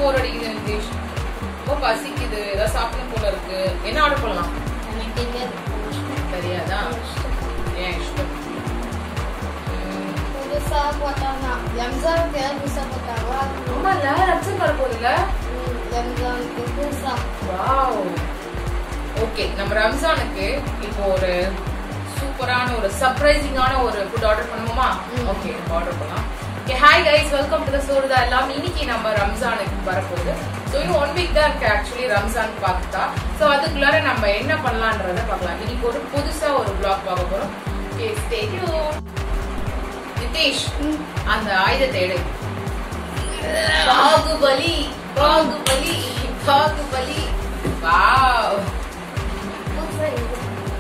போர் அடிக்குது நிதிஷ் ரொம்ப பசிக்குது ஏதாவது சாப்பிடணும் போல இருக்கு என்ன ஆர்டர் பண்ணலாம் எனக்கு தெரியாது தெரியாதா ஏன் இஷ்டம் உம், புதுசா போட்டாங்கன்னா ரம்ஜானுக்கு ஏதாவது புதுசா போட்டாங்களா ஆமா இல்ல ரம்ஜான் வரப்போகுதுல்ல ரம்ஜானுக்கு புதுசா வாவ் ஓகே நம்ம ரம்ஜானுக்கு இப்போ ஒரு சூப்பரான ஒரு சர்ப்ரைசிங்கான ஒரு ஃபுட் ஆர்டர் பண்ணுவோமா ம். ஓகே ஆர்டர் பண்ணலாம் okay hi guys welcome to the சோறுதா எல்லாம் இன்னைக்கு நம்ம ரம்ஜானுக்கு வரப்போகுது ஸோ இன்னும் ஒன் வீக் தான் இருக்கு ஆக்சுவலி ரம்ஜான் பார்த்தா ஸோ அதுக்குள்ளார நம்ம என்ன பண்ணலான்றத பார்க்கலாம் இன்னைக்கு ஒரு புதுசா ஒரு vlog பார்க்க போறோம் ஓகே ஸ்டே நிதேஷ் அந்த ஆயுதத்தை எடு பாகுபலி பாகுபலி பாகுபலி வாவ் புதுசா இருக்கு.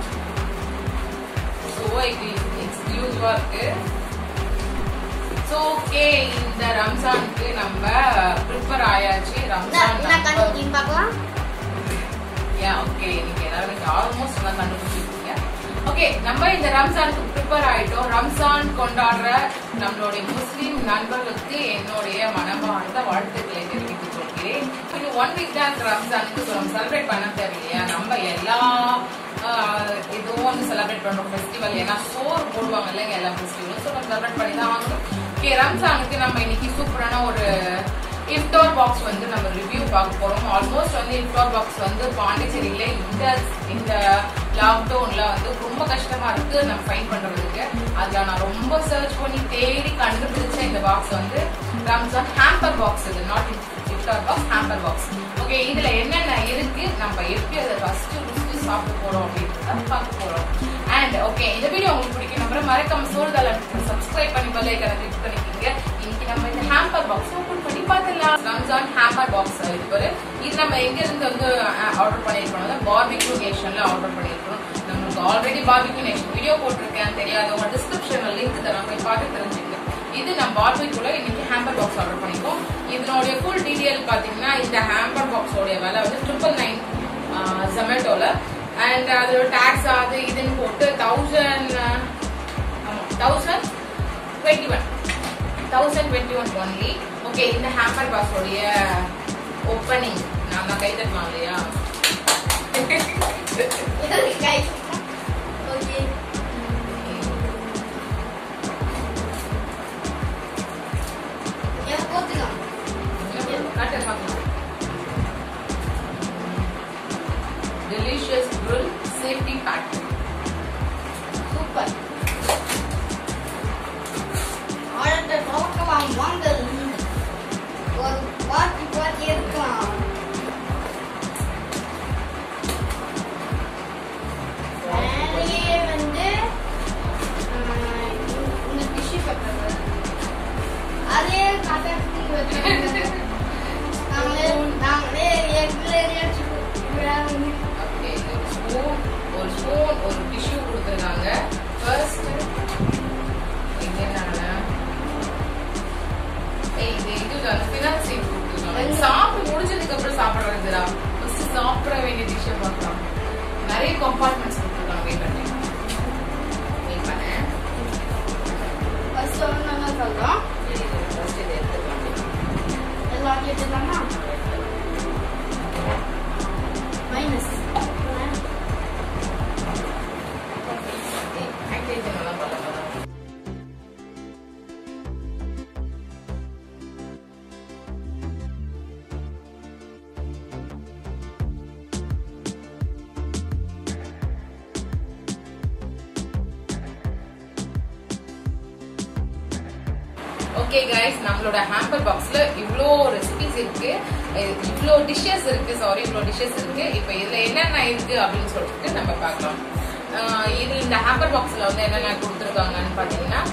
ஸோ எக்ஸ்க்ளூசிவா இருக்கு ஸோ ஓகே இந்த ரம்ஜானுக்கு நம்ம ப்ரிப்பேர் ஆயாச்சு என்ன ரம்ஜான் என்ன கண்டுபிடின்னு பார்க்கலாம் யா ஓகே இன்னைக்கு எல்லாரும் ஆல்மோஸ்ட் எல்லாம் கண்டுபிடிச்சிருக்கீங்க ஓகே நம்ம இந்த ரம்ஜானுக்கு ப்ரிப்பேர் ஆயிட்டோம் ரம்ஜான் கொண்டாடுற நம்மளுடைய முஸ்லிம் நண்பர்களுக்கு என்னுடைய மனமார்ந்த வாழ்த்துக்களை தெரிவித்துக் கொள்கிறேன் இது ஒன் வீக் தான் இருக்கு ரம்ஜானுக்கு ஸோ நம்ம செலிப்ரேட் பண்ண தேவையில்லையா நம்ம எல்லா ஆஹ், இதுவும் வந்து செலிப்ரேட் பண்றோம் ஃபெஸ்டிவல் ஏன்னா சோறு போடுவாங்க இல்லைங்க எல்லா ஃபெஸ்டிவலும் ஸோ நம்ம செலிப்ரேட் பண்ணி தான் ஆகணும் ஓகே ரம்ஜானுக்கு நம்ம இன்னைக்கு சூப்பரான ஒரு இஃப்டார் பாக்ஸ் வந்து நம்ம ரிவ்யூ பார்க்க போறோம் ஆல்மோஸ்ட் வந்து இஃப்டார் பாக்ஸ் வந்து பாண்டிச்சேரியில இந்த இந்த லாக்டவுன்ல வந்து ரொம்ப கஷ்டமா இருக்கு நம்ம ஃபைன் பண்றதுக்கு அதுல நான் ரொம்ப சர்ச் பண்ணி தேடி கண்டுபிடிச்ச இந்த பாக்ஸ் வந்து ரம்ஜான் ஹேம்பர் பாக்ஸ் இது not iftar box hamper box okay இதுல என்னென்ன இருக்கு நம்ம எப்படி அதை ஃபர்ஸ்ட் ருசி சாப்பிட போறோம் அப்படின்றத பார்க்க போறோம் அண்ட் ஓகே இந்த வீடியோ உங்களுக்கு பிடிக்கும் நம்புறேன் மறக்காம சோறுதல சப்ஸ்கிரைப் பண்ணி பெல் ஐக்கனை கிளிக் பண்ணிக்கோங்க இன்னைக்கு நம்ம இந்த ஹேம்பர் பாக்ஸ் ஓபன் பண்ணி பார்த்துடலாம் ரம்ஜான் ஹேம்பர் பாக்ஸ் இது பாரு இது நம்ம எங்க இருந்து வந்து ஆர்டர் பண்ணிருக்கோம் பார்பிக்யூ நேஷன்ல ஆர்டர் பண்ணிருக்கோம் நம்மளுக்கு ஆல்ரெடி பார்பிக்யூ நேஷன் வீடியோ போட்டிருக்கேன் தெரியாதவங்க டிஸ்கிரிப்ஷன்ல லிங்க் தரேன் போய் பார்த்து தெரிஞ்சுங்க இது நம்ம பார்பிக்யூல இன்னைக்கு ஹேம்பர் பாக்ஸ் ஆர்டர் பண்ணிருக்கோம் இதனுடைய ஃபுல் டீடைல் பாத்தீங்கன்னா இந்த ஹேம்பர் பாக்ஸோட விலை வந்து ட்ரிபிள் நைன் ஜொமேட்டோல அண்ட் அதோட டேக்ஸ் அது இதுன்னு போட்டு thousand thousand twenty one thousand twenty one only okay இந்த ஹேம்பர் பாக்ஸோடைய ஓப்பனிங் நான் தான் கை தட்டலாம் இல்லையா இது கை ஓகே ஏன் போத்துக்கலாம் காட்டு பார்க்கலாம் delicious grill safety pack super order துவக்கலாம் வாங்கல் ஒரு பாட்டி பாட்டி எடுக்கலாம் மேலேயே வந்து ஆஹ், இந்த டிஷ்யூ பேப்பர் அதே கட்டத்துக்கு வச்சுருக்காங்க நாங்களே நாங்களே எக்ல ஓகே ஒரு ஸ்பூன் ஒரு ஸ்பூன் ஒரு டிஷ்யூ கொடுத்துருக்காங்க ஃபர்ஸ்ட் இது என்னன்னா ஏய் இது இது அந்த ஃபினான்சிங் கொடுத்துருக்காங்க சாப்பிட்டு முடிஞ்சதுக்கு அப்புறம் சாப்பிடுறதுடா ஃபர்ஸ்ட் சாப்பிட வேண்டிய டிஷ்ஷை பார்க்கலாம் நிறைய கம்பார்ட்மெண்ட்ஸ் கொடுத்துருக்காங்க வெயிட் பண்ணி வெயிட் பண்ணேன் ஃபர்ஸ்ட் ஒன்று நம்ம சொல்கிறோம் ஃபர்ஸ்ட் இதை எடுத்துக்கலாம் எல்லாம் எடுத்துக்கலாமா மைனஸ் ஆக்டிவிட்டி நல்லா பண்ணலாம் ஓகே கைஸ் நம்மளோட ஹேம்பர் பாக்ஸ்ல இவ்ளோ ரெசிபிஸ் இருக்கு அஹ் இவ்ளோ டிஷ்ஷஸ் இருக்கு சாரி இவ்ளோ டிஷ்ஷஸ் இருக்கு இப்போ இதுல என்னென்ன இருக்கு அப்படின்னு சொல்லிட்டு நம்ம பார்க்கலாம் அஹ் இது இந்த ஹேம்பர் பாக்ஸ்ல வந்து என்னென்ன கொடுத்துருக்காங்கன்னு பாத்தீங்கன்னா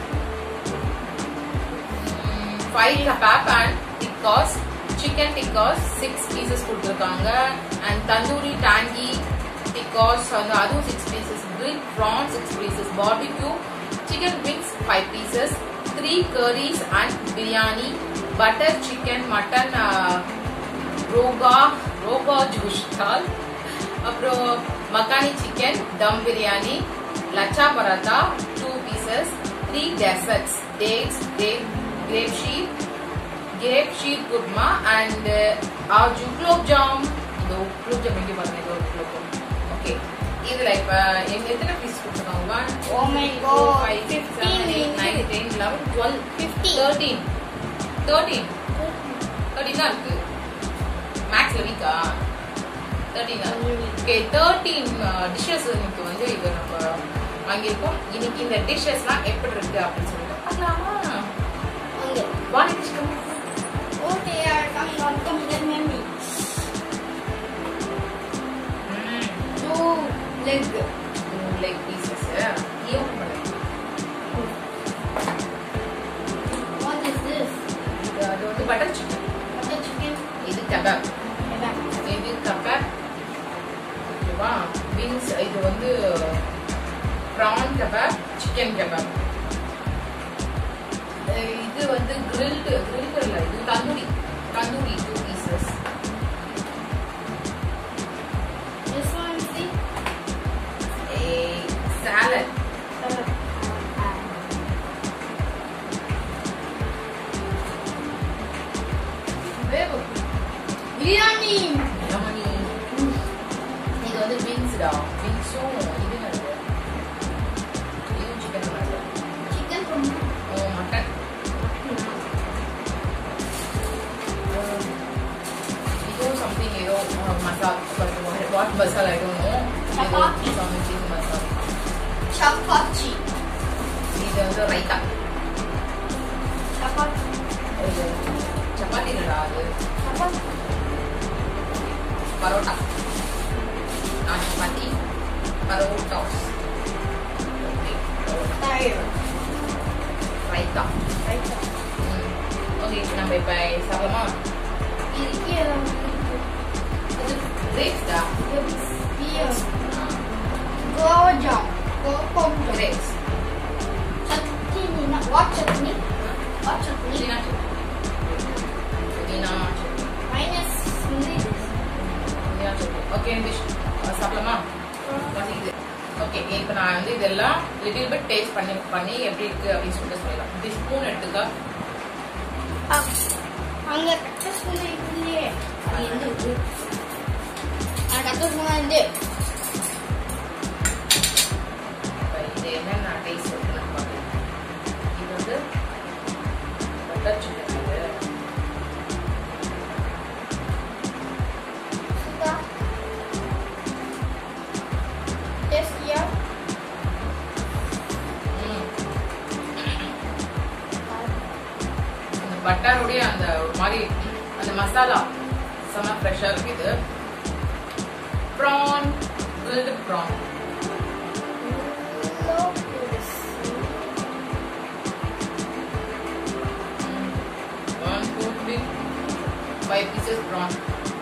five kebab and tikkas chicken tikkas six pieces கொடுத்துருக்காங்க அண்ட் தந்தூரி டாங்கி டிக்காஸ் வந்து அதுவும் six pieces grill prawn six pieces barbecue chicken wings five pieces three curries and biryani butter chicken mutton ரோகா ரோகா ஜூஸ் ஸ்டால் அப்புறம் makhani chicken dum biryani lachha paratha two pieces three desserts dates grape grape ஷீட் grape sheer kurma and ஆஜு குலோப் ஜாம் இதோ குலோப் ஜாம் எங்கே பாருங்க இதோ குலோப் ஜாம் ஓகே இதுல இப்ப எங்க எத்தனை பீஸ் கொடுத்துருக்காங்க one Oh my God. 15 nine ten eleven twelve 50. Thirteen thirteen thirteen தான் இருக்கு மேக்ஸ்ல வீக்கா தேர்ட்டீன் தான் ஓகே தேர்ட்டீன் டிஷ்ஷஸ் இன்னைக்கு வந்து இது நம்ம வாங்கியிருக்கோம் இன்னைக்கு இந்த டிஷ்ஷஸ்லாம் எப்படி இருக்கு அப்படின்னு சொல்லிட்டு பார்க்கலாமா அங்க வாங்க dish Okay, I come, come, come, get me. Two leg. Like pieces ஏன் பண்ணுங்க What is this? இது அது வந்து பட்டர் சிக்கன் Butter chicken. இது கபாப் Kebab. இது கபாப் ஓகேவா பீன்ஸ் இது வந்து ப்ரான் கபாப் சிக்கன் கபாப் இது வந்து கிரில்டு கிரில்டு இல்லை இது tandoori tandoori two pieces This one, see? Salad Salad. Biryani. Biryani இது வந்து பீன்ஸ்டா பீன்ஸும் இது என்னது இதுவும் சிக்கன் மாதிரி Chicken from ஓ மட்டன் இதுவும் சம்திங் ஏதோ மசால் what masala I don't know Chapati. Something மசால் chapati. இது வந்து ரைத்தா Chapati. இது சப்பாத்தி இல்லடா அது Chapati. Parotta naan chapati parotta Tire. Raita Right. Okay நம்ம இப்போ சாப்பிடலாமா Here. இது கிரேப்ஸ்டா Here. Guava jam. Guava jam. Grapes Chutney. na- What chutney? What chutney? புதினா சட்னி புதினா சட்னி Minus this. புதினா சட்னி ஓகே டிஷ் சாப்பிடலாமா இது ஓகே இப்போ நான் வந்து இதெல்லாம் லிட்டில் பிட் டேஸ்ட் பண்ணி பண்ணி எப்படி இருக்கு அப்படின்னு சொல்லிட்டு சொல்லலாம் இப்படி ஸ்பூன் எடுத்துக்க Ah, அங்க கட்ட ஸ்பூன் இல்லையே அது எங்க இருக்கு அந்த கட்ட ஸ்பூன் வந்து இப்ப இது என்னென்ன டேஸ்ட் இருக்கு நான் பார்க்கலாம் இது வந்து பட்டர் சிக்கன் இது சுதா டேஸ்டியா ம். அந்த பட்டருடைய அந்த ஒரு மாதிரி அந்த மசாலா செம்ம ஃப்ரெஷ்ஷாக இருக்கு இது prawn grilled prawn one two three five pieces prawn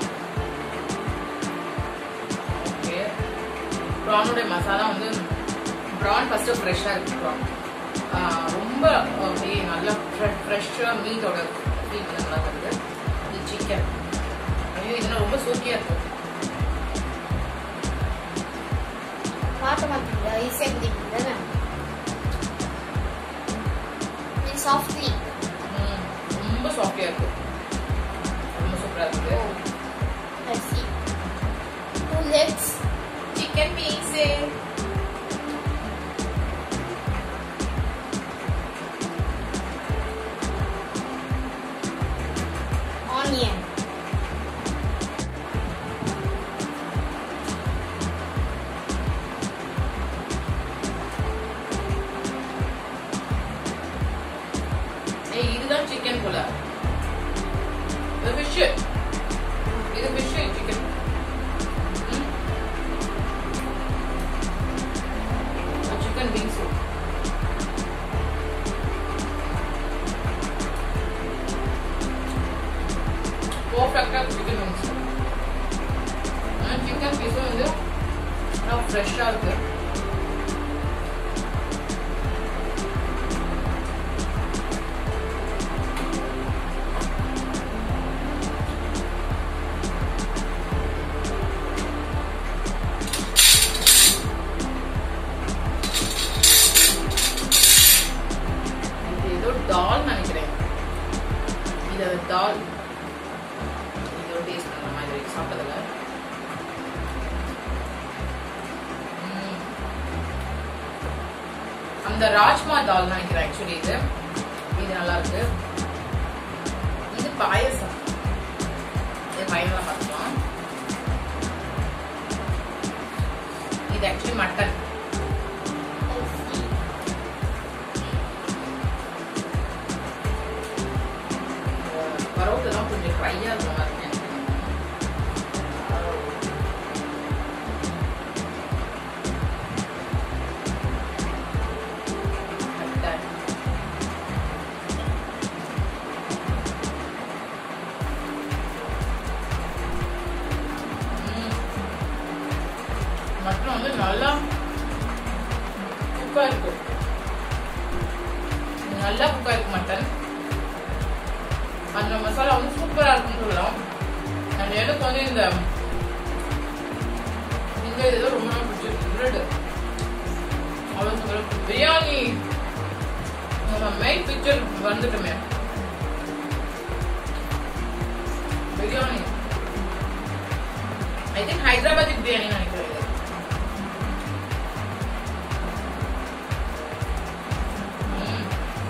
okay ப்ரானோடைய மசாலா வந்து ப்ரான் ஃபஸ்ட்டு ஃப்ரெஷ்ஷாக இருக்கு ப்ரான் ரொம்ப அப்படியே நல்லா ஃப்ரெஷ்ஷாக மீட்டோட ஃபீல் பண்ண நல்லா வருது இது சிக்கன் ஐயோ இதெல்லாம் ரொம்ப சூக்கியாக இருக்கு பார்க்க மாட்டீங்களா ஈஸியாக பிடிக்கும் தானே சாஃப்ட்லி ம், ரொம்ப சாஃப்டியாக இருக்கு ரொம்ப சூப்பராக இருக்குது Let's see. Two legs. Chicken piece Onion. ஏய் இதுதான் சிக்கன் போல இது ஃபிஷ் இது ஃபிஷ் சிக்கன் சிக்கன் பீன்ஸ் பர்ஃபெக்டாக சிக்கன் பீன்ஸ் சிக்கன் பீஸும் வந்து ஃப்ரெஷ்ஷாக இருக்கு இது ஏதோ டால் நினைக்கிறேன் இது அந்த ராஜ்மா தால் நினைக்கிறேன் ஆக்சுவலி இது இது நல்லா இருக்கு இது பாயசம் இது ஃபைனலாக பார்க்கலாம் இது ஆக்சுவலி மட்டன் பரோட்டெல்லாம் கொஞ்சம் ட்ரையாக இருக்கும் மாதிரி எனக்கு. மட்டன். ம். மட்டன் வந்து நல்லா குக்கா இருக்கு நல்லா குக்கா இருக்கு மட்டன் அந்த மசாலா வந்து சூப்பரா இருக்குன்னு சொல்லலாம் அண்ட் எனக்கு வந்து இந்த இந்த இது ரொம்ப நாள் பிடிச்சிருக்கு பிரெட் அவ்வளோ சொல்ல பிரியாணி நம்ம மெயின் பிக்சர் வந்துட்டுமே பிரியாணி ஐ திங்க் ஹைதராபாத் பிரியாணி நினைக்கிறேன் இது. ம்.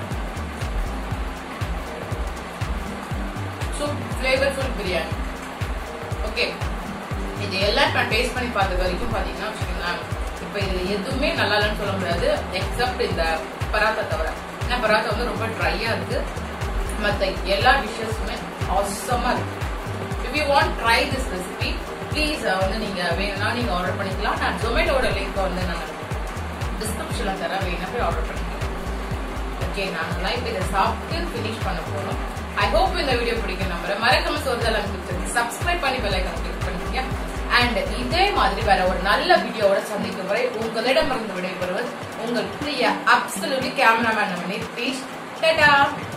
சூப் ஃப்ளேவர்ஃபுல் பிரியாணி ஓகே இது எல்லாம் நான் டேஸ்ட் பண்ணி பார்த்த வரைக்கும் பார்த்தீங்கன்னா வச்சுக்கோங்களேன் இப்போ இது எதுவுமே நல்லா இல்லைன்னு சொல்ல முடியாது எக்ஸப்ட் இந்த பராத்தா தவிர ஏன்னா பராத்தா வந்து ரொம்ப ட்ரையாக இருக்கு மற்ற எல்லா டிஷ்ஷஸுமே அவசமாக இருக்கு if you want try this recipe please வந்து நீங்கள் வேணும்னா நீங்கள் ஆர்டர் பண்ணிக்கலாம் நான் ஜொமேட்டோட லிங்க் வந்து நான் டிஸ்கிரிப்ஷனில் தரேன் வேணா போய் ஆர்டர் பண்ணிக்கலாம் ஓகே நாங்களாம் இப்போ இதை சாப்பிட்டு ஃபினிஷ் பண்ண போறோம் ஐ ஹோப் இந்த வீடியோ பிடிக்கும் நம்புறேன் மறக்காம சோர்தெல்லாம் கொடுத்துருக்கு சப்ஸ்கிரைப் பண்ணி பெல் ஐக்கான் கிளிக் பண்ணிக்கங்க அண்ட் இதே மாதிரி வேற ஒரு நல்ல வீடியோவோட சந்திக்கும் வரை உங்களிடமிருந்து விடைபெறுவது உங்கள் பிரிய அப்சல்யூட்லி கேமராமேன் ப்ளீஸ் டாடா